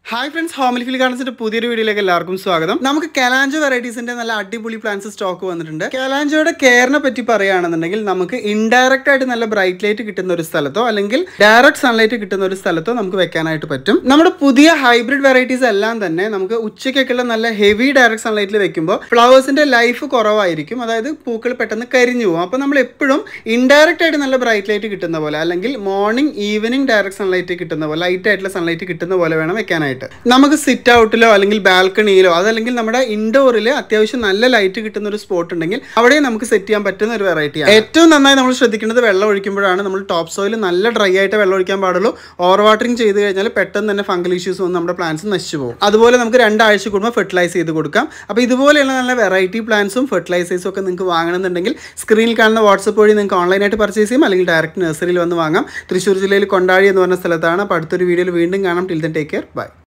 hi friends ഹോമിൽ ഫിൽ ഗാർഡൻസിന്റെ പുതിയൊരു വീഡിയോയിലേക്ക് എല്ലാവർക്കും സ്വാഗതം നമുക്ക് കലാഞ്ചോ വെറൈറ്റീസിന്റെ നല്ല അടിപൊളി പ്ലാന്റ്സ് സ്റ്റോക്ക് വന്നിട്ടുണ്ട് കലാഞ്ചോയുടെ കെയറിനെ പറ്റി പറയുകയാണെന്നുണ്ടെങ്കിൽ നമുക്ക് ഇൻഡയറക്റ്റ് ആയിട്ട് നല്ല ബ്രൈറ്റ് ലൈറ്റ് കിട്ടുന്ന ഒരു സ്ഥലത്തോ അല്ലെങ്കിൽ ഡയറക്റ്റ് സൺലൈറ്റ് കിട്ടുന്ന ഒരു സ്ഥലത്തോ നമുക്ക് വെക്കാനായിട്ട് പറ്റും നമ്മുടെ പുതിയ ഹൈബ്രിഡ് വെറൈറ്റീസ് എല്ലാം തന്നെ നമുക്ക് ഉച്ചയ്ക്കൊക്കെയുള്ള നല്ല ഹെവി ഡയറക്റ്റ് സൺലൈറ്റിൽ വെക്കുമ്പോൾ ഫ്ലവേഴ്സിന്റെ ലൈഫ് കുറവായിരിക്കും അതായത് പൂക്കൾ പെട്ടെന്ന് കരിഞ്ഞു പോകും അപ്പോൾ നമ്മൾ എപ്പോഴും ഇൻഡയറക്റ്റ് ആയിട്ട് നല്ല ബ്രൈറ്റ് ലൈറ്റ് കിട്ടുന്ന പോലെ അല്ലെങ്കിൽ മോർണിംഗ് ഈവനിങ് ഡയറക്റ്റ് സൺലൈറ്റ് കിട്ടുന്ന പോലെ ലൈറ്റ് ആയിട്ടുള്ള സൺലൈറ്റ് കിട്ടുന്ന പോലെ വേണം വെക്കാനായിട്ട് നമുക്ക് സിറ്റ് ഔട്ടിലോ അല്ലെങ്കിൽ ബാൽക്കണിയിലോ അതല്ലെങ്കിൽ നമ്മുടെ ഇൻഡോറിൽ അത്യാവശ്യം നല്ല ലൈറ്റ് കിട്ടുന്ന ഒരു സ്പോട്ട് ഉണ്ടെങ്കിൽ അവിടെ നമുക്ക് സെറ്റ് ചെയ്യാൻ പറ്റുന്ന ഒരു വെറൈറ്റിയാണ് ഏറ്റവും നന്നായി നമ്മൾ ശ്രദ്ധിക്കേണ്ടത് വെള്ളം ഒഴിക്കുമ്പോഴാണ് നമ്മൾ ടോപ്പ് സോയിൽ നല്ല ഡ്രൈ ആയിട്ട് വെള്ളം ഒഴിക്കാൻ പാടുള്ളൂ ഓവർ വാട്ടറിങ് ചെയ്ത് കഴിഞ്ഞാൽ പെട്ടെന്ന് തന്നെ ഫംഗൽ ഇഷ്യൂസ് വന്ന് നമ്മുടെ പ്ലാന്റ്സ് നശിച്ചു പോകും അതുപോലെ നമുക്ക് രണ്ടാഴ്ച കൂടുമ്പോൾ ഫെർട്ടിലൈസ് ചെയ്ത് കൊടുക്കാം അപ്പോൾ ഇതുപോലെയുള്ള നല്ല വെറൈറ്റി പ്ലാന്റ്സും ഫെർട്ടിലൈസേഴ്സും ഒക്കെ നിങ്ങൾക്ക് വാങ്ങണമെന്നുണ്ടെങ്കിൽ സ്ക്രീനിൽ കാണുന്ന വാട്സപ്പ് വഴി നിങ്ങൾക്ക് ഓൺലൈനായിട്ട് പർച്ചേസ് ചെയ്യാം അല്ലെങ്കിൽ ഡയറക്റ്റ് നഴ്സറിയിൽ വന്ന് വാങ്ങാം തൃശ്ശൂർ ജില്ലയിൽ കൊണ്ടാഴി എന്ന് പറഞ്ഞ സ്ഥലത്താണ് അപ്പോൾ അടുത്തൊരു വീഡിയോയിൽ വീണ്ടും കാണാം till then take care by